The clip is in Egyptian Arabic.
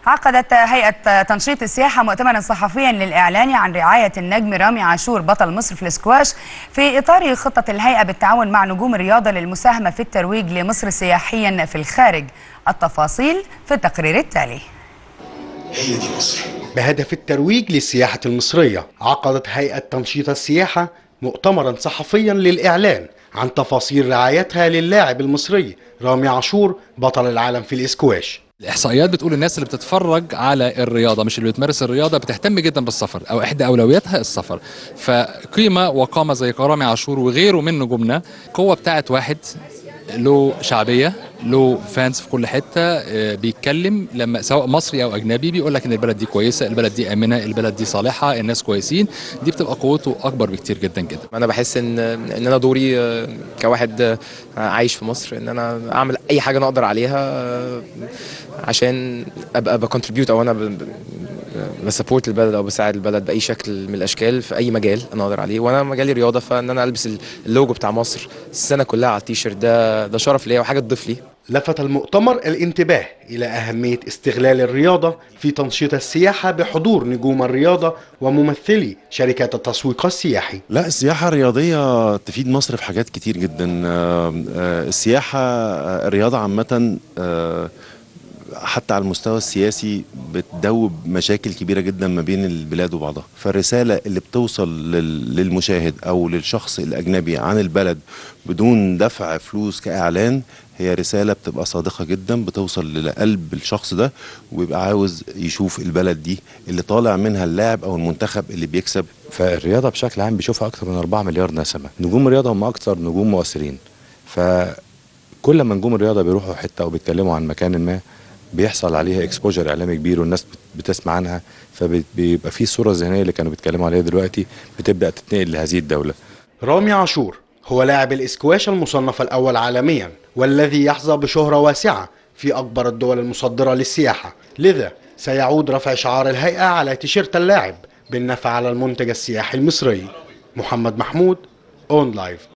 عقدت هيئة تنشيط السياحة مؤتمرا صحفيا للإعلان عن رعاية النجم رامي عاشور بطل مصر في الاسكواش في إطار خطة الهيئة بالتعاون مع نجوم الرياضة للمساهمة في الترويج لمصر سياحيا في الخارج التفاصيل في التقرير التالي هي دي مصر بهدف الترويج للسياحة المصرية عقدت هيئة تنشيط السياحة مؤتمرا صحفيا للإعلان عن تفاصيل رعايتها للاعب المصري رامي عاشور بطل العالم في الاسكواش الاحصائيات بتقول الناس اللي بتتفرج على الرياضه مش اللي بتمارس الرياضه بتهتم جدا بالسفر او احدى اولوياتها السفر فقيمه وقامه زي رامي عاشور وغيره من نجومنا قوه بتاعت واحد له شعبيه له فانس في كل حته آه، بيتكلم لما سواء مصري او اجنبي بيقول لك ان البلد دي كويسه البلد دي امنه البلد دي صالحه الناس كويسين دي بتبقى قوته اكبر بكتير جدا جدا انا بحس ان ان انا دوري آه، كواحد آه، عايش في مصر ان انا اعمل اي حاجه انا اقدر عليها آه، عشان ابقى بكونتريبيوت او انا ب- ب- بسبورت البلد او بساعد البلد باي شكل من الاشكال في اي مجال انا اقدر عليه وانا مجالي رياضه فان انا البس اللوجو بتاع مصر السنه كلها على التيشيرت ده ده شرف ليا وحاجه تضيف لي لفت المؤتمر الانتباه إلى أهمية استغلال الرياضة في تنشيط السياحة بحضور نجوم الرياضة وممثلي شركات التسويق السياحي لا السياحة الرياضية تفيد مصر في حاجات كتير جدا آه، آه، السياحة آه، الرياضة عامة آه، حتى على المستوى السياسي بتدوب مشاكل كبيرة جدا ما بين البلاد وبعضها فالرسالة اللي بتوصل لل- للمشاهد أو للشخص الأجنبي عن البلد بدون دفع فلوس كإعلان هي رسالة بتبقى صادقة جدا بتوصل لقلب الشخص ده ويبقى عاوز يشوف البلد دي اللي طالع منها اللاعب أو المنتخب اللي بيكسب فالرياضه بشكل عام بيشوفها اكثر من 4 مليار نسمه نجوم الرياضه هم اكثر نجوم مؤثرين فكل ما نجوم الرياضه بيروحوا حته او بيتكلموا عن مكان ما بيحصل عليها اكسبوجر اعلامي كبير والناس بت- بتسمع عنها فبيبقى في الصوره الذهنيه اللي كانوا بيتكلموا عليها دلوقتي بتبدا تتنقل لهذه الدوله رامي عاشور هو لاعب الاسكواش المصنف الأول عالميا والذي يحظى بشهرة واسعة في أكبر الدول المصدرة للسياحة لذا سيعود رفع شعار الهيئة على تيشيرت اللاعب بالنفع على المنتج السياحي المصري محمد محمود اون لايف